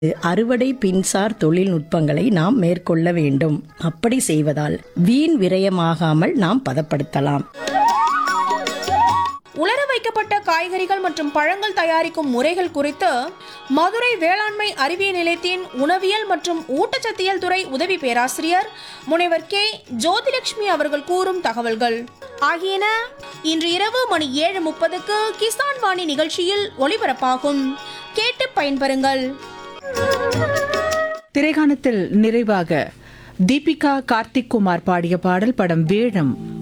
அறுவடை பின்சார் தொழில்நுட்பங்களை நாம் மேற்கொள்ள வேண்டும் அப்படி செய்வதால் வீண் விரயமாகாமல் நாம் பதப்படுத்தலாம் உலர வைக்கப்பட்ட காய்கறிகள் மற்றும் பழங்கள் தயாரிக்கும் முறைகள் குறித்து மதுரை வேளாண்மை அறிவியல் நிலையத்தின் உணவியல் மற்றும் ஊட்டச்சத்தியல் துறை உதவி பேராசிரியர் முனைவர் கே ஜோதிலட்சுமி அவர்கள் கூறும் தகவல்கள் ஆகியன இன்று இரவு மணி ஏழு முப்பதுக்கு கிசான் வாணி நிகழ்ச்சியில் ஒளிபரப்பாகும் கேட்டு பயன்பெறுங்கள் திரைகாணத்தில் நிறைவாக தீபிகா கார்த்திக் குமார் பாடிய பாடல் படம் வேடம்